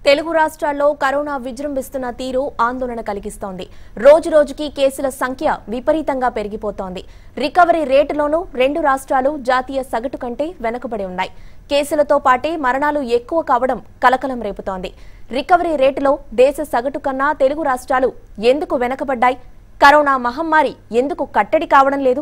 తెలుగు రాష్ట్రాల్లో కరోనా విజృంభిస్తున్న తీరు ఆందోళన కలిగిస్తోంది రోజు రోజుకి కేసుల సంఖ్య విపరీతంగా పెరిగిపోతోంది రికవరీ రేటులోనూ రెండు రాష్ట్రాలు జాతీయ సగటు కంటే వెనుకబడి ఉన్నాయి కేసులతో పాటే మరణాలు ఎక్కువ కావడం కలకలం రేపుతోంది రికవరీ రేటులో దేశ సగటు కన్నా తెలుగు రాష్ట్రాలు ఎందుకు వెనకబడ్డాయి కరోనా మహమ్మారి ఎందుకు కట్టడి కావడం లేదు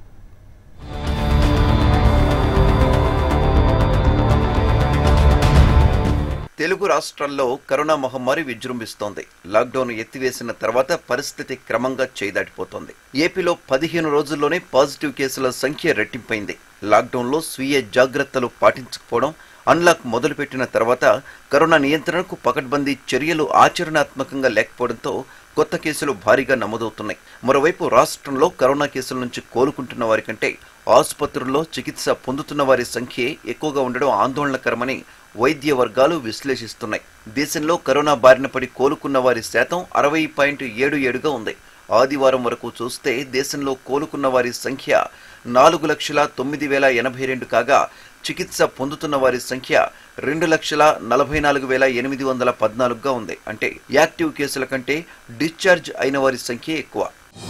తెలుగు రాష్ట్రాల్లో కరోనా మహమ్మారి విజృంభిస్తోంది లాక్డౌన్ ఎత్తివేసిన తర్వాత పరిస్థితి క్రమంగా చేదాటిపోతోంది ఏపీలో పదిహేను రోజుల్లోనే పాజిటివ్ కేసుల సంఖ్య రెట్టింపైంది లాక్డౌన్లో స్వీయ జాగ్రత్తలు పాటించకపోవడం అన్లాక్ మొదలుపెట్టిన తర్వాత కరోనా నియంత్రణకు పకడ్బందీ చర్యలు ఆచరణాత్మకంగా లేకపోవడంతో కొత్త కేసులు భారీగా నమోదవుతున్నాయి మరోవైపు రాష్ట్రంలో కరోనా కేసుల నుంచి కోలుకుంటున్న వారి కంటే ఆసుపత్రుల్లో చికిత్స పొందుతున్న వారి సంఖ్యే ఎక్కువగా ఉండడం ఆందోళనకరమని వైద్య వర్గాలు విశ్లేషిస్తున్నాయి దేశంలో కరోనా బారిన పడి కోలుకున్న వారి శాతం అరవై పాయింట్ ఏడు ఏడుగా ఉంది ఆదివారం వరకు చూస్తే దేశంలో కోలుకున్న వారి సంఖ్య నాలుగు లక్షల తొమ్మిది వేల ఎనభై రెండు కాగా చికిత్స పొందుతున్న వారి సంఖ్య రెండు లక్షల నలభై నాలుగు వేల ఎనిమిది వందల పద్నాలుగుగా ఉంది అంటే యాక్టివ్ కేసుల కంటే డిశ్చార్జ్ అయిన వారి సంఖ్య ఎక్కువ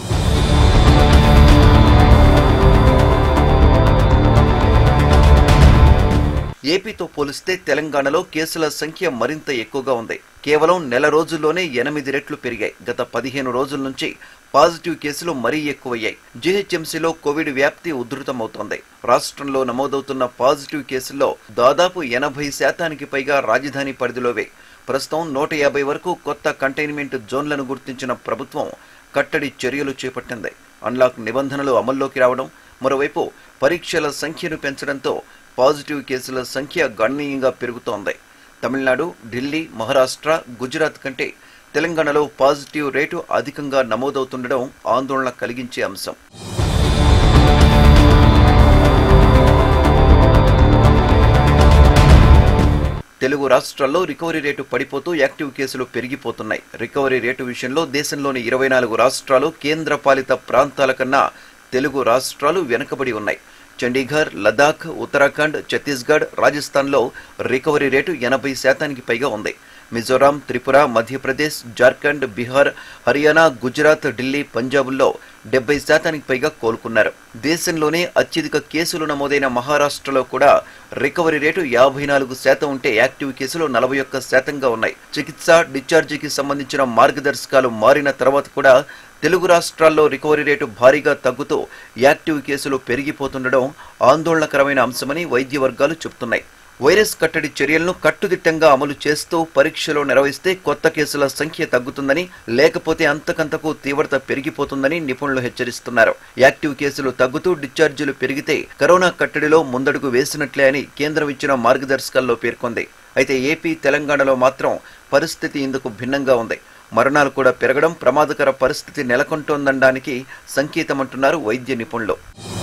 ఏపీతో పోలిస్తే తెలంగాణలో కేసుల సంఖ్య మరింత ఎక్కువగా ఉంది కేవలం నెల రోజుల్లోనే ఎనిమిది రెట్లు పెరిగాయి గత పదిహేను రోజుల నుంచి పాజిటివ్ కేసులు మరీ ఎక్కువయ్యాయి జీహెచ్ఎంసీలో కోవిడ్ వ్యాప్తి ఉధృతమవుతోంది రాష్ట్రంలో నమోదవుతున్న పాజిటివ్ కేసుల్లో దాదాపు ఎనభై శాతానికి పైగా రాజధాని పరిధిలోవే ప్రస్తుతం నూట యాభై వరకు కొత్త కంటైన్మెంట్ జోన్లను గుర్తించిన ప్రభుత్వం కట్టడి చర్యలు చేపట్టింది అన్లాక్ నిబంధనలు అమల్లోకి రావడం మరోవైపు పరీక్షల సంఖ్యను పెంచడంతో పాజిటివ్ కేసుల సంఖ్య గణనీయంగా పెరుగుతోంది తమిళనాడు ఢిల్లీ మహారాష్ట్ర గుజరాత్ కంటే తెలంగాణలో పాజిటివ్ రేటు అధికంగా నమోదవుతుండడం ఆందోళన కలిగించే అంశం తెలుగు రాష్ట్రాల్లో రికవరీ రేటు పడిపోతూ యాక్టివ్ కేసులు పెరిగిపోతున్నాయి రికవరీ రేటు విషయంలో దేశంలోని ఇరవై నాలుగు రాష్ట్రాలు కేంద్ర పాలిత ప్రాంతాల కన్నా తెలుగు రాష్ట్రాలు వెనుకబడి ఉన్నాయి చండీగఢ్ లదాఖ్ ఉత్తరాఖండ్ ఛత్తీస్గఢ్ రాజస్థాన్లో రికవరీ రేటు ఎనభై శాతానికి పైగా ఉంది మిజోరాం త్రిపుర మధ్యప్రదేశ్ జార్ఖండ్ బీహార్ హర్యానా గుజరాత్ ఢిల్లీ పంజాబ్లో డెబ్బై శాతానికి పైగా కోలుకున్నారు దేశంలోనే అత్యధిక కేసులు నమోదైన మహారాష్ట్రలో కూడా రికవరీ రేటు యాభై నాలుగు శాతం ఉంటే యాక్టివ్ కేసులు నలభై ఒక్క శాతంగా ఉన్నాయి చికిత్స డిశ్చార్జికి సంబంధించిన మార్గదర్శకాలు మారిన తర్వాత కూడా తెలుగు రాష్ట్రాల్లో రికవరీ రేటు భారీగా తగ్గుతూ యాక్టివ్ కేసులు పెరిగిపోతుండడం ఆందోళనకరమైన అంశమని వైద్య వర్గాలు చెబుతున్నాయి వైరస్ కట్టడి చర్యలను కట్టుదిట్టంగా అమలు చేస్తూ పరీక్షలు నిర్వహిస్తే కొత్త కేసుల సంఖ్య తగ్గుతుందని లేకపోతే అంతకంతకు తీవ్రత పెరిగిపోతుందని నిపుణులు హెచ్చరిస్తున్నారు యాక్టివ్ కేసులు తగ్గుతూ డిశ్చార్జీలు పెరిగితే కరోనా కట్టడిలో ముందడుగు వేసినట్లే అని కేంద్రం ఇచ్చిన మార్గదర్శకాల్లో పేర్కొంది అయితే ఏపీ తెలంగాణలో మాత్రం పరిస్థితి ఇందుకు భిన్నంగా ఉంది మరణాలు కూడా పెరగడం ప్రమాదకర పరిస్థితి నెలకొంటోందనడానికి సంకేతమంటున్నారు వైద్య నిపుణులు